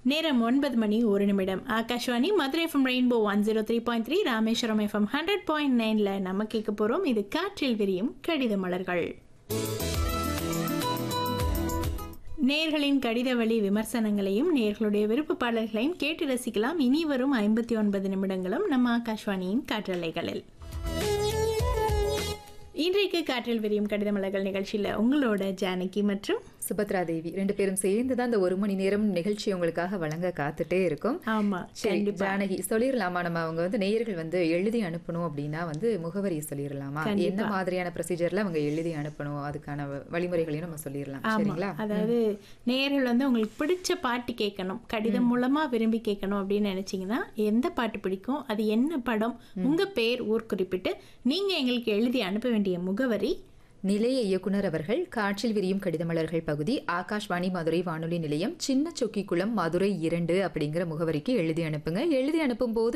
நேரம் ஒன்பது மணி ஒரு நிமிடம் Akashvani Madurai FM rainbow one zero three point three Rameswaram FM hundred point நைன்ல நம்ம கேட்க போறோம் இது காற்றில் விரியும் கடித மலர்கள் நேர்களின் கடித வழி விமர்சனங்களையும் நேர்களுடைய விருப்ப பாடல்களையும் கேட்டு ரசிக்கலாம் இனி வரும் ஐம்பத்தி ஒன்பது நிமிடங்களும் நம்ம ஆகாஷ்வாணியின் காற்றலைகளில் இன்றைக்கு காற்றில் விரியும் கடித மலர்கள் நிகழ்ச்சியில் உங்களோட ஜானகி மற்றும் சுபத்ரா தேவி ரெண்டு பேரும் சேர்ந்து தான் இந்த ஒரு மணி நேரம் நிகழ்ச்சி உங்களுக்காக வழங்க காத்துட்டே இருக்கும் ஆமா சரி கண்டிப்பா ஜானகி சொல்லிடலாமா நம்ம அவங்க வந்து நேயர்கள் வந்து எழுதி அனுப்பணும் அப்படின்னா வந்து முகவரி சொல்லிடலாமா என்ன மாதிரியான ப்ரொசீஜர்ல அவங்க எழுதி அனுப்பணும் அதுக்கான வ- வழிமுறைகளையும் நம்ம சொல்லிடலாம் சரிங்களா அதாவது நேயர்கள் வந்து உங்களுக்கு பிடிச்ச பாட்டு கேட்கணும் கடிதம் மூலமா விரும்பி கேட்கணும் அப்படின்னு நினைச்சீங்கன்னா எந்த பாட்டு பிடிக்கும் அது என்ன படம் உங்க பேர் ஊர் குறிப்பிட்டு நீங்க எங்களுக்கு எழுதி அனுப்ப வேண்டிய முகவரி நிலைய இயக்குனர் அவர்கள் காற்றில் விரியும் கடிதமலர்கள் பகுதி ஆகாஷ்வாணி மதுரை வானொலி நிலையம் சின்ன சொக்கிக்குளம் மதுரை இரண்டு அப்படிங்கிற முகவரிக்கு எழுதி அனுப்புங்க எழுதி அனுப்பும் போது